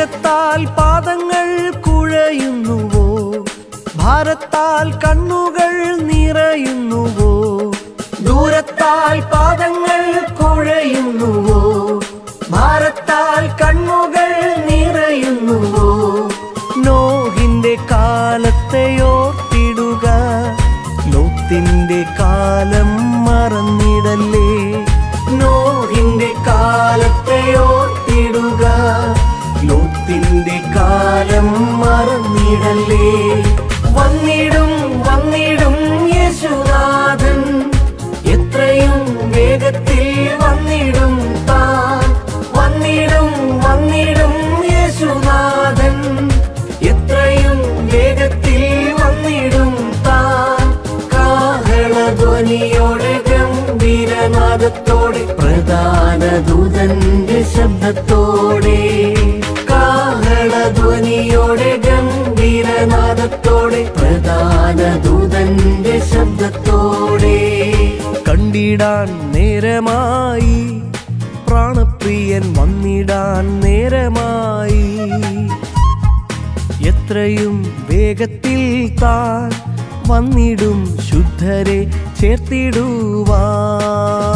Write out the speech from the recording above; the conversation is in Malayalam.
ദൂരത്താൽ പാദങ്ങൾ കുഴയുന്നുവോ ഭാരത്താൽ കണ്ണുകൾ നിറയുന്നുവോ ദൂരത്താൽ പാദങ്ങൾ കുഴയുന്നുവോ ഭാരത്താൽ കണ്ണുകൾ നിറയുന്നുവോ നോഹിന്റെ കാലത്തെ ഓർത്തിടുക ലോത്തിന്റെ കാലം മറന്നിടല്ലേ നോഹിന്റെ കാലത്തെ ഓർത്തിടുക ലോത്തിന്റെ കാലം മറന്നിടല്ലേ വന്നിടും വന്നിടും യേശുനാഥൻ എത്രയും വേഗത്തിൽ വന്നിടും താൻ വന്നിടും വന്നിടും യേശുനാഥൻ എത്രയും വേഗത്തിൽ വന്നിടും താൻ കാഹളധ്വനിയോടെ ഗംഭീരനാദത്തോടെ പ്രധാന ദൂതന്റെ ശബ്ദത്തോടെ കാഹളധ്വനിയോടെ ഗംഭീരനാദത്തോടെ പ്രധാന ദൂതന്റെ ശബ്ദത്തോടെ കണ്ടിടാൻ നേരമായി പ്രാണപ്രിയൻ വന്നിടാൻ നേരമായി എത്രയും വേഗത്തിൽ താൻ വന്നിടും ശുദ്ധരെ ചേർത്തിടുവാൻ